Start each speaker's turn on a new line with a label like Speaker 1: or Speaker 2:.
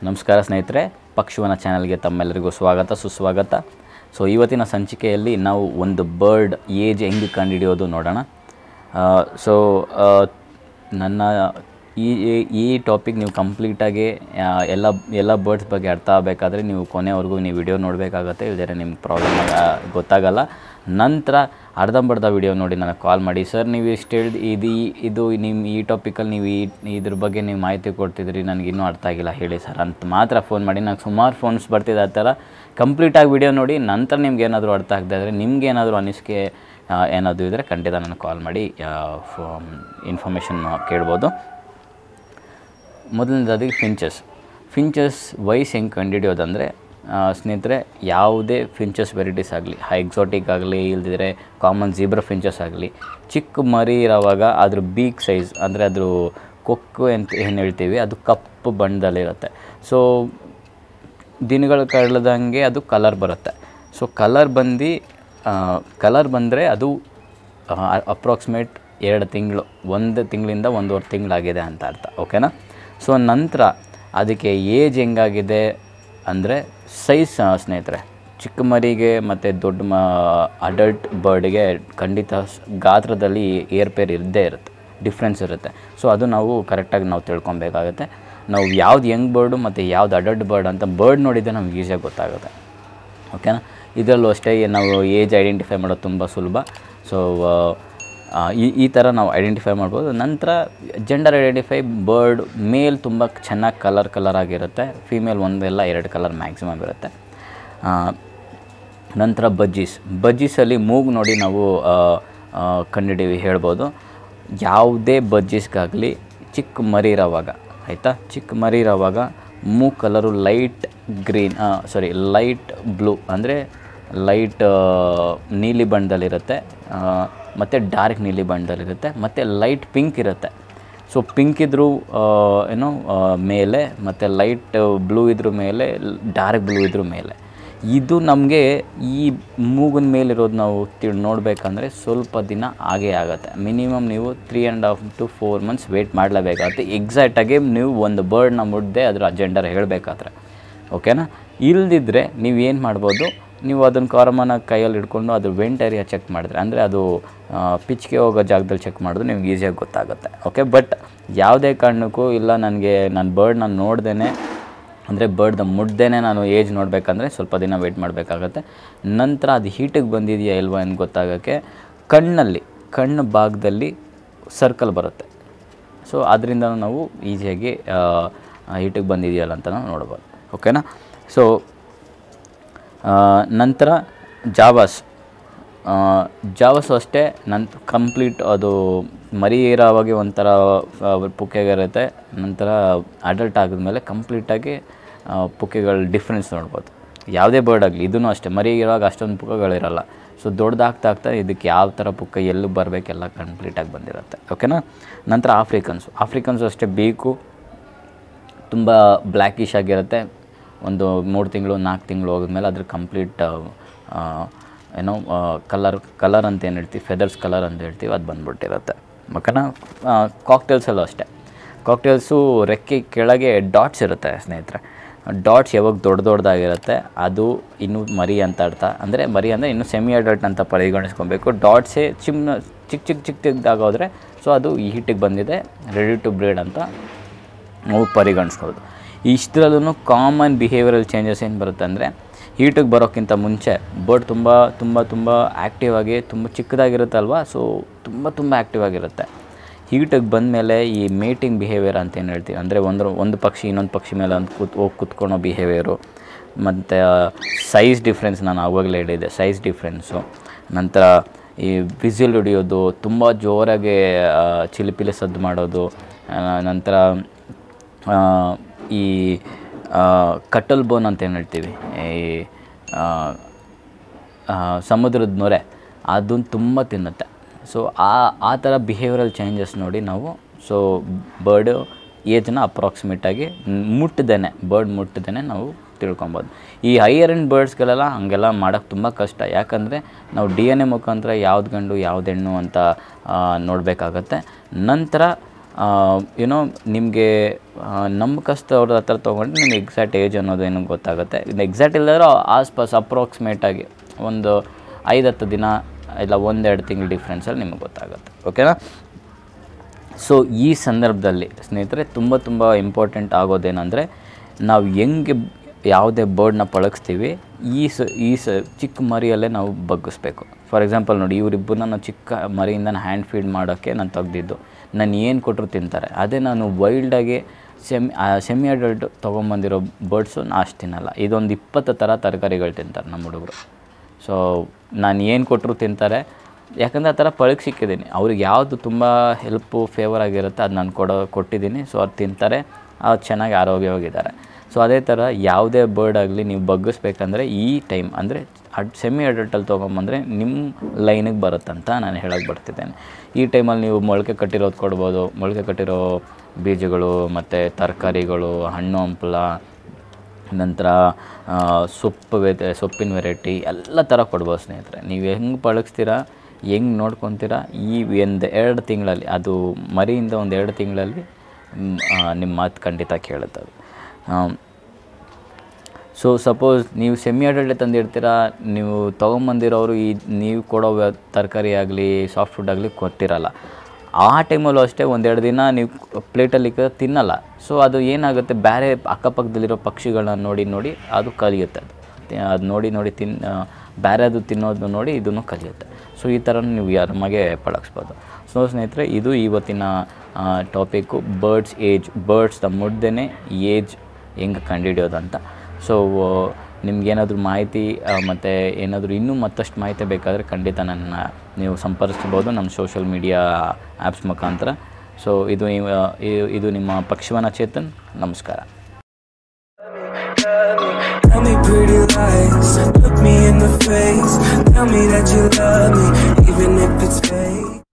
Speaker 1: ನಮಸ್ಕಾರ ಸ್ನೇಹಿತರೆ ಪಕ್ಷಿವನ ಚಾನಲ್ಗೆ ತಮ್ಮೆಲ್ಲರಿಗೂ ಸ್ವಾಗತ ಸುಸ್ವಾಗತ ಸೊ ಇವತ್ತಿನ ಸಂಚಿಕೆಯಲ್ಲಿ ನಾವು ಒಂದು ಬರ್ಡ್ ಏಜ್ ಹೆಂಗೆ ಕಂಡುಹಿಡಿಯೋದು ನೋಡೋಣ ಸೊ ನನ್ನ ಈ ಈ- ಈ ಟಾಪಿಕ್ ನೀವು ಕಂಪ್ಲೀಟಾಗಿ ಎಲ್ಲ ಎಲ್ಲ ಬರ್ಡ್ಸ್ ಬಗ್ಗೆ ಅರ್ಥ ಆಗಬೇಕಾದ್ರೆ ನೀವು ಕೊನೆವರೆಗೂ ನೀವು ವಿಡಿಯೋ ನೋಡಬೇಕಾಗತ್ತೆ ಇಲ್ಲದೇ ನಿಮ್ಗೆ ಪ್ರಾಬ್ಲಮ್ ಗೊತ್ತಾಗಲ್ಲ ನಂತರ ಅರ್ಧಂಬರ್ಧ ವಿಡಿಯೋ ನೋಡಿ ನನಗೆ ಕಾಲ್ ಮಾಡಿ ಸರ್ ನೀವು ಇಷ್ಟು ಹೇಳಿದ ಇದು ಈ- ಇದು ನಿಮ್ಮ ಈ ಟಾಪಿಕಲ್ಲಿ ನೀವು ಈ ಇದ್ರ ಬಗ್ಗೆ ನೀವು ಮಾಹಿತಿ ಕೊಡ್ತಿದ್ರಿ ನನಗೆ ಇನ್ನೂ ಅರ್ಥ ಆಗಿಲ್ಲ ಹೇಳಿ ಸರ್ ಅಂತ ಮಾತ್ರ ಫೋನ್ ಮಾಡಿ ನಂಗೆ ಸುಮಾರು ಫೋನ್ಸ್ ಬರ್ತಿದೆ ಆ ಥರ ಕಂಪ್ಲೀಟಾಗಿ ವಿಡಿಯೋ ನೋಡಿ ನಂತರ ನಿಮ್ಗೆ ಏನಾದರೂ ಅರ್ಥ ಆಗದೆ ಇದ್ದರೆ ನಿಮ್ಗೆ ಏನಾದರೂ ಅನಿಸಿಕೆ ಆ, ಏನಾದರೂ ಇದ್ದರೆ ಖಂಡಿತ ನನಗೆ ಕಾಲ್ ಮಾಡಿ ಇನ್ಫಾರ್ಮೇಷನ್ ಕೇಳ್ಬೋದು ಮೊದಲನೇದಾಗಿ ಫಿಂಚಸ್ ಫಿಂಚಸ್ ವಯಸ್ಸು ಹೆಂಗೆ ಕಂಡುಹಿಡಿಯೋದಂದರೆ ಸ್ನೇಹಿತರೆ ಯಾವುದೇ ಫಿಂಚಸ್ ವೆರೈಟೀಸ್ ಆಗಲಿ ಹೈ ಎಕ್ಸಾಟಿಕ್ ಆಗಲಿ ಇಲ್ದಿದ್ರೆ ಕಾಮನ್ ಜೀಬ್ರಾ ಫಿಂಚಸ್ ಆಗಲಿ ಚಿಕ್ಕ ಮರಿ ಇರೋವಾಗ ಅದ್ರ ಬೀಕ್ ಸೈಜ್ ಅಂದರೆ ಅದ್ರ ಕೊಕ್ಕು ಅಂತ ಏನು ಹೇಳ್ತೀವಿ ಅದು ಕಪ್ಪು ಬಣ್ಣದಲ್ಲಿರುತ್ತೆ ಸೊ ದಿನಗಳು ಕಳೆದಂಗೆ ಅದು ಕಲರ್ ಬರುತ್ತೆ ಸೊ ಕಲರ್ ಬಂದು ಕಲರ್ ಬಂದರೆ ಅದು ಅಪ್ರಾಕ್ಸಿಮೇಟ್ ಎರಡು ತಿಂಗಳು ಒಂದು ತಿಂಗಳಿಂದ ಒಂದೂವರೆ ತಿಂಗಳಾಗಿದೆ ಅಂತ ಅರ್ಥ ಓಕೆನಾ ಸೊ ನಂತರ ಅದಕ್ಕೆ ಏಜ್ ಹೆಂಗಾಗಿದೆ ಅಂದರೆ ಸೈಜ್ ಸ್ನೇಹಿತರೆ ಚಿಕ್ಕ ಮರಿಗೆ ಮತ್ತು ದೊಡ್ಡ ಮ ಅಡಲ್ಟ್ ಬರ್ಡ್ಗೆ ಖಂಡಿತ ಸ್- ಗಾತ್ರದಲ್ಲಿ ಏರ್ಪೇರ್ ಇದ್ದೇ ಇರುತ್ತೆ ಡಿಫ್ರೆನ್ಸ್ ಇರುತ್ತೆ ಸೊ ಅದು ನಾವು ಕರೆಕ್ಟಾಗಿ ನಾವು ತಿಳ್ಕೊಬೇಕಾಗತ್ತೆ ನಾವು ಯಾವ್ದು ಯಂಗ್ ಬರ್ಡು ಮತ್ತು ಯಾವ್ದು ಅಡಲ್ಟ್ ಬರ್ಡ್ ಅಂತ ಬರ್ಡ್ ನೋಡಿದರೆ ನಮ್ಗೆ ಈಸಿಯಾಗಿ ಗೊತ್ತಾಗುತ್ತೆ ಓಕೆನಾ ಇದರಲ್ಲೂ ಅಷ್ಟೇ ನಾವು ಏಜ್ ಐಡೆಂಟಿಫೈ ಮಾಡೋದು ತುಂಬ ಸುಲಭ ಸೊ ಈ ಈ ಥರ ನಾವು ಐಡೆಂಟಿಫೈ ಮಾಡ್ಬೋದು ನಂತರ ಜೆಂಡರ್ ಐಡೆಂಟಿಫೈ ಬರ್ಡ್ ಮೇಲ್ ತುಂಬ ಚೆನ್ನಾಗಿ ಕಲರ್ ಕಲರ್ ಆಗಿರುತ್ತೆ ಫೀಮೇಲ್ ಒಂದೆಲ್ಲ ಎರಡು ಕಲರ್ ಮ್ಯಾಕ್ಸಿಮಮ್ ಇರುತ್ತೆ ಆ, ನಂತರ ಬಜ್ಜೀಸ್ ಬಜ್ಜೀಸಲ್ಲಿ ಮೂಗು ನೋಡಿ ನಾವು ಕಂಡುಹಿಡಿವಿ ಹೇಳ್ಬೋದು ಯಾವುದೇ ಬಜ್ಜೀಸ್ಗಾಗಲಿ ಚಿಕ್ಕ ಮರಿ ಇರೋವಾಗ ಆಯಿತಾ ಚಿಕ್ಕ ಮರಿ ಇರೋವಾಗ ಮೂಗು colour light green sorry light blue ಅಂದರೆ ಲೈಟ್ ನೀಲಿ ಬಣ್ಣದಲ್ಲಿರುತ್ತೆ ಮತ್ತು ಡಾರ್ಕ್ ನೀಲಿ ಬಣ್ಣದಲ್ಲಿರುತ್ತೆ ಮತ್ತು ಲೈಟ್ ಪಿಂಕ್ ಇರುತ್ತೆ ಸೊ ಪಿಂಕ್ ಇದ್ರೂ ಏನೋ ಆ, ಮೇಲೆ ಮತ್ತು ಲೈಟ್ ಬ್ಲೂ ಇದ್ರ ಮೇಲೆ ಡಾರ್ಕ್ ಬ್ಲೂ ಇದ್ರ ಮೇಲೆ ಇದು ನಮಗೆ ಈ ಮೂಗಿನ ಮೇಲಿರೋದು ನಾವು ತಿಳ್ ನೋಡಬೇಕಂದ್ರೆ ಸ್ವಲ್ಪ ದಿನ ಆಗೇ ಆಗುತ್ತೆ ಮಿನಿಮಮ್ ನೀವು three and half to four months wait ಮಾಡಲೇಬೇಕಾಗುತ್ತೆ ಎಕ್ಸಾಕ್ಟಾಗಿ ನೀವು ಒಂದು ಬರ್ಡ್ನ ಮುಡ್ದೆ ಅದರ ಅಜೆಂಡರ್ ಹೇಳಬೇಕಾದ್ರೆ ಓಕೆನಾ ಇಲ್ದಿದ್ರೆ ನೀವು ಏನು ಮಾಡ್ಬೋದು ನೀವು ಅದನ್ನು ಕಾರಮನ ಕೈಯಲ್ಲಿ ಹಿಡ್ಕೊಂಡು ಅದು ವೆಂಟ್ ಏರಿಯಾ ಚೆಕ್ ಮಾಡಿದ್ರೆ ಅಂದರೆ ಅದು ಪಿಚ್ಗೆ ಹೋಗೋ ಜಾಗದಲ್ಲಿ ಚೆಕ್ ಮಾಡಿದ್ರೆ ನಿಮ್ಗೆ ಈಸಿಯಾಗಿ ಗೊತ್ತಾಗುತ್ತೆ ಓಕೆ ಬಟ್ ಯಾವುದೇ ಕಾರಣಕ್ಕೂ ಇಲ್ಲ ನನಗೆ ನಾನು ಬರ್ಡ್ ನಾನು ನೋಡ್ದೇ ಅಂದರೆ ಬರ್ಡ್ದ ಮುಡ್ದೇ ನಾನು ಏಜ್ ನೋಡಬೇಕಂದ್ರೆ ಸ್ವಲ್ಪ ದಿನ ವೆಯ್ಟ್ ಮಾಡಬೇಕಾಗತ್ತೆ ನಂತರ ಅದು ಹೀಟಿಗೆ ಬಂದಿದೆಯಾ ಇಲ್ವಾ ಅಂತ ಗೊತ್ತಾಗೋಕ್ಕೆ ಕಣ್ಣಲ್ಲಿ ಕಣ್ಣು ಭಾಗದಲ್ಲಿ ಸರ್ಕಲ್ ಬರುತ್ತೆ ಸೊ ಅದರಿಂದ ನಾವು ಈಸಿಯಾಗಿ ಹೀಟಿಗೆ ಬಂದಿದೆಯಲ್ಲ ಅಂತ ನಾವು ನೋಡ್ಬೋದು ಓಕೆನಾ ಸೊ ನಂತರ ಜಾವಾಸ್ ಜಾವಸು ಅಷ್ಟೇ ನಂತ ಕಂಪ್ಲೀಟ್ ಅದು ಮರಿ ಇರೋವಾಗೆ ಒಂಥರ ಪುಕ್ಕೆಗಿರುತ್ತೆ ನಂತರ ಅಡಲ್ಟ್ ಆಗಿದ್ಮೇಲೆ ಕಂಪ್ಲೀಟಾಗಿ ಪುಕ್ಕೆಗಳ ಡಿಫ್ರೆನ್ಸ್ ನೋಡ್ಬೋದು ಯಾವುದೇ ಬರ್ಡ್ ಆಗಲಿ ಇದೂ ಅಷ್ಟೇ ಮರಿ ಇರುವಾಗ ಅಷ್ಟೊಂದು ಪುಕ್ಕಗಳಿರಲ್ಲ ಸೊ ದೊಡ್ಡದಾಗ್ತಾ ಆಗ್ತಾ ಇದಕ್ಕೆ ಯಾವ ಥರ ಪುಕ್ಕ ಎಲ್ಲಿ ಬರಬೇಕೆಲ್ಲ ಕಂಪ್ಲೀಟಾಗಿ ಬಂದಿರುತ್ತೆ ಓಕೆನಾ ನಂತರ ಆಫ್ರಿಕನ್ಸು ಆಫ್ರಿಕನ್ಸು ಅಷ್ಟೇ ಬೇಕು ತುಂಬ ಬ್ಲ್ಯಾಕಿಶ್ ಆಗಿರುತ್ತೆ ಒಂದು ಮೂರು ತಿಂಗಳು ನಾಲ್ಕು ತಿಂಗಳು ಹೋದ್ಮೇಲೆ ಅದ್ರ ಕಂಪ್ಲೀಟ್ ಏನೋ ಕಲರ್ ಕಲರ್ ಅಂತ ಏನು ಹೇಳ್ತೀವಿ ಫೆದರ್ಸ್ ಕಲರ್ ಅಂತ ಹೇಳ್ತೀವಿ ಅದು ಬಂದ್ಬಿಟ್ಟಿರುತ್ತೆ ಓಕೆನಾ ಕಾಕ್ಟೇಲ್ಸಲ್ಲೂ ಅಷ್ಟೇ ಕಾಕ್ಟೇಲ್ಸು ರೆಕ್ಕೆ ಕೆಳಗೆ ಡಾಟ್ಸ್ ಇರುತ್ತೆ ಸ್ನೇಹಿತರೆ ಡಾಟ್ಸ್ ಯಾವಾಗ ದೊಡ್ಡ ದೊಡ್ಡದಾಗಿರುತ್ತೆ ಅದು ಇನ್ನೂ ಮರಿ ಅಂತ ಅರ್ಥ ಅಂದರೆ ಮರಿ ಅಂದರೆ ಇನ್ನೂ ಸೆಮಿ ಅಡಲ್ಟ್ ಅಂತ ಪರಿಗಣಿಸ್ಕೊಬೇಕು ಡಾಟ್ಸೇ ಚಿಮ್ನ ಚಿಕ್ಕ ಚಿಕ್ಕ ಚಿಕ್ಕ ಚಿಕ್ಕದಾಗೋದ್ರೆ ಸೊ ಅದು ಈ ಹಿಟ್ಟಿಗೆ ಬಂದಿದೆ ರೆಡಿ ಟು ಬ್ರೀಡ್ ಅಂತ ನಾವು ಪರಿಗಣಿಸ್ಬೋದು ಇಷ್ಟರಲ್ಲೂ ಕಾಮನ್ ಬಿಹೇವಿಯರಲ್ ಚೇಂಜಸ್ ಏನು ಬರುತ್ತೆ ಅಂದರೆ ಹೀಟಿಗೆ ಬರೋಕ್ಕಿಂತ ಮುಂಚೆ ಬರ್ಡ್ ತುಂಬ ತುಂಬ ತುಂಬ ಆ್ಯಕ್ಟಿವ್ ಆಗಿ ತುಂಬ ಚಿಕ್ಕದಾಗಿರುತ್ತಲ್ವ ಸೊ ತುಂಬ ತುಂಬ ಆ್ಯಕ್ಟಿವ್ ಆಗಿರುತ್ತೆ ಹೀಟಿಗೆ ಬಂದಮೇಲೆ ಈ ಮೇಟಿಂಗ್ ಬಿಹೇವಿಯರ್ ಅಂತ ಏನು ಹೇಳ್ತೀವಿ ಅಂದರೆ ಒಂದು ಒಂದು ಪಕ್ಷಿ ಇನ್ನೊಂದು ಪಕ್ಷಿ ಮೇಲೆ ಒಂದು ಕೂತ್ ಹೋಗಿ ಕುತ್ಕೊಳೋ ಬಿಹೇವಿಯರು ಮತ್ತು ಸೈಜ್ ಡಿಫ್ರೆನ್ಸ್ ನಾನು ಆವಾಗಲೇ ಹೇಳಿದ್ದೆ ಸೈಜ್ ಡಿಫ್ರೆನ್ಸು ನಂತರ ಈ ವಿಸಿಲ್ ಹೊಡಿಯೋದು ತುಂಬ ಜೋರಾಗಿ ಆ, ಚಿಲಿಪಿಲಿ ಸದ್ದು ಮಾಡೋದು ಆ, ನಂತರ ಆ, ಈ ಕಟಲ್ ಬೋನ್ ಅಂತ ಏನು ಹೇಳ್ತೀವಿ ಈ ಆ, ಆ, ಸಮುದ್ರದ ನೊರೆ ಅದನ್ನು ತುಂಬ ತಿನ್ನುತ್ತೆ ಸೊ ಆ ಆ ಥರ ಬಿಹೇವಿಯರಲ್ ಚೇಂಜಸ್ ನೋಡಿ ನಾವು ಸೊ ಬರ್ಡು ಏಜ್ನ ಅಪ್ರಾಕ್ಸಿಮೇಟಾಗಿ ಮುಟ್ಟದೇನೆ ಬರ್ಡ್ ಮುಟ್ಟದೇನೆ ನಾವು ತಿಳ್ಕೊಬೋದು ಈ ಹೈಯರ್ ಎಂಡ್ ಬರ್ಡ್ಸ್ಗಳೆಲ್ಲ ಹಂಗೆಲ್ಲ ಮಾಡೋಕ್ಕೆ ತುಂಬ ಕಷ್ಟ ಯಾಕಂದರೆ ನಾವು ಡಿ ಎನ್ ಎ ಮುಖಾಂತರ ಯಾವ್ದು ಗಂಡು ಯಾವ್ದು ಹೆಣ್ಣು ಅಂತ ನೋಡಬೇಕಾಗತ್ತೆ ನಂತರ ಏನೋ ನಿಮಗೆ ನಂಬಿಕಸ್ತವ್ರ ಹತ್ರ ತೊಗೊಂಡ್ರೆ ನಿಮ್ಗೆ ಎಕ್ಸಾಕ್ಟ್ ಏಜ್ ಅನ್ನೋದೇನು ಗೊತ್ತಾಗುತ್ತೆ ಎಕ್ಸಾಕ್ಟ್ ಇಲ್ಲದ್ರೆ ಆಸ್ಪಾಸ್ ಅಪ್ರಾಕ್ಸಿಮೇಟಾಗಿ ಒಂದು ಐದು ಹತ್ತು ದಿನ ಇಲ್ಲ ಒಂದೆರಡು ತಿಂಗಳು ಡಿಫ್ರೆನ್ಸಲ್ಲಿ ನಿಮಗೆ ಗೊತ್ತಾಗುತ್ತೆ ಓಕೆನಾ ಸೊ ಈ ಸಂದರ್ಭದಲ್ಲಿ ಸ್ನೇಹಿತರೆ ತುಂಬ ತುಂಬ ಇಂಪಾರ್ಟೆಂಟ್ ಆಗೋದೇನೆಂದರೆ ನಾವು ಹೆಂಗೆ ಯಾವುದೇ ಬರ್ಡ್ನ ಪಳಗಿಸ್ತೀವಿ ಈ ಸ ಈ ಸ ಚಿಕ್ಕ ಮರಿಯಲ್ಲೇ ನಾವು ಬಗ್ಗಿಸ್ಬೇಕು ಫಾರ್ ಎಕ್ಸಾಂಪಲ್ ನೋಡಿ ಇವರಿಬ್ಬರನ್ನ ನಾನು ಚಿಕ್ಕ ಮರಿಯಿಂದ ಹ್ಯಾಂಡ್ ಫೀಡ್ ಮಾಡೋಕ್ಕೆ ನಾನು ತೆಗ್ದಿದ್ದು ನಾನು ಏನು ಕೊಟ್ಟರು ತಿಂತಾರೆ ಅದೇ ನಾನು ವೈಲ್ಡಾಗಿ ಸೆಮಿ ಸೆಮಿ ಅಡಲ್ಟ್ ತೊಗೊಂಬಂದಿರೋ ಬರ್ಡ್ಸು ನಾ ಅಷ್ಟು ತಿನ್ನಲ್ಲ ಇದೊಂದು ಇಪ್ಪತ್ತು ಥರ ತರಕಾರಿಗಳು ತಿಂತಾರೆ ನಮ್ಮ ಹುಡುಗರು ಸೊ ನಾನು ಏನು ಕೊಟ್ಟರು ತಿಂತಾರೆ ಯಾಕಂದರೆ ಆ ಥರ ಪಳಗ್ ಸಿಕ್ಕಿದ್ದೀನಿ ಅವ್ರಿಗೆ ಯಾವುದು ತುಂಬ ಹೆಲ್ಪು ಫೇವರ್ ಆಗಿರುತ್ತೆ ಅದು ನಾನು ಕೊಡೋ ಕೊಟ್ಟಿದ್ದೀನಿ ಸೊ ಅದು ತಿಂತಾರೆ ಅದು ಚೆನ್ನಾಗಿ ಆರೋಗ್ಯವಾಗಿದ್ದಾರೆ ಸೊ ಅದೇ ಥರ ಯಾವುದೇ ಬರ್ಡ್ ಆಗಲಿ ನೀವು ಬಗ್ಗಿಸ್ಬೇಕಂದ್ರೆ ಈ ಟೈಮ್ ಅಂದರೆ ಅಡ್ ಸೆಮಿ ಅಡಲ್ಟಲ್ಲಿ ತೊಗೊಂಬಂದರೆ ನಿಮ್ಮ ಲೈನಿಗೆ ಬರುತ್ತಂತ ನಾನು ಹೇಳೋಕ್ಕೆ ಬರ್ತಿದ್ದೇನೆ ಈ ಟೈಮಲ್ಲಿ ನೀವು ಮೊಳಕೆ ಕಟ್ಟಿರೋದು ಕೊಡ್ಬೋದು ಮೊಳಕೆ ಕಟ್ಟಿರೋ ಬೀಜಗಳು ಮತ್ತು ತರಕಾರಿಗಳು ಹಣ್ಣು ಹಂಪಲ ನಂತರ ಆ, ಸೊಪ್ಪು ವೆ ಸೊಪ್ಪಿನ ವೆರೈಟಿ ಎಲ್ಲ ಥರ ಕೊಡ್ಬೋದು ಸ್ನೇಹಿತರೆ ನೀವು ಹೆಂಗೆ ಪಳಗಿಸ್ತೀರಾ ಹೆಂಗೆ ನೋಡ್ಕೊತೀರಾ ಈ ಒಂದು ಎರಡು ತಿಂಗಳಲ್ಲಿ ಅದು ಮರಿಯಿಂದ ಒಂದು ಎರಡು ತಿಂಗಳಲ್ಲಿ ಮ್, ಆ, ನಿಮ್ಮ ಮಾತು ಖಂಡಿತ ಕೇಳುತ್ತೆ ಅದು ಆಮ್, ಸೊ ಸಪೋಸ್ ನೀವು ಸೆಮಿ ಅಡಲ್ಟ್ ತಂದಿರ್ತೀರಾ ನೀವು ತೊಗೊಂಬಂದಿರೋರು ಈ ನೀವು ಕೊಡೋ ವ್ಯ- ತರಕಾರಿ ಆಗಲಿ ಸಾಫ್ಟ್ ಫುಡ್ ಆಗಲಿ ಕೊಟ್ಟಿರಲ್ಲ ಆ ಟೈಮಲ್ಲೂ ಅಷ್ಟೇ ಒಂದೆರಡು ದಿನ ನೀವು ಪ್ಲೇಟಲ್ಲಿ ಇಕ್ಕಿದ್ರೆ ತಿನ್ನಲ್ಲ ಸೊ ಅದು ಏನಾಗುತ್ತೆ ಬೇರೆ ಅಕ್ಕಪಕ್ಕದಲ್ಲಿರೋ ಪಕ್ಷಿಗಳನ್ನ ನೋಡಿ ನೋಡಿ ಅದು ಕಲಿಯುತ್ತೆ ಅದು ತಿ- ಅದು ನೋಡಿ ನೋಡಿ ತಿನ್ ಬೇರೆ ಅದು ತಿನ್ನೋದು ನೋಡಿ ಇದನ್ನು ಕಲಿಯುತ್ತೆ ಸೊ ಈ ಥರ ನೀವು ಆರಾಮಾಗೆ ಪಳಗಿಸ್ಬೋದು ಸೊ ಸ್ನೇಹಿತರೆ ಇದು ಇವತ್ತಿನ ಟಾಪಿಕ್ಕು ಬರ್ಡ್ಸ್ ಏಜ್ ಬರ್ಡ್ಸ್ ಮುಡ್ದೇ ಏಜ್ ಹೆಂಗೆ ಕಂಡುಹಿಡಿಯೋದಂತ ಸೊ ನಿಮ್ಗೇನಾದರೂ ಮಾಹಿತಿ ಮತ್ತು ಏನಾದರೂ ಇನ್ನೂ ಮತ್ತಷ್ಟು ಮಾಹಿತಿ ಬೇಕಾದರೆ ಖಂಡಿತ ನನ್ನ ನೀವು ಸಂಪರ್ಕಿಸ್ಬೋದು ನಮ್ಮ ಸೋಷಿಯಲ್ ಮೀಡಿಯಾ ಆ್ಯಪ್ಸ್ ಮುಖಾಂತರ ಸೊ ಇದು ಇವ- ಇ- ಇದು ನಿಮ್ಮ ಪಕ್ಷಿವನ ಚೇತನ್ ನಮಸ್ಕಾರ
Speaker 2: Tell me pretty lies, look me in the face. Tell me that you love me, even if it's fake.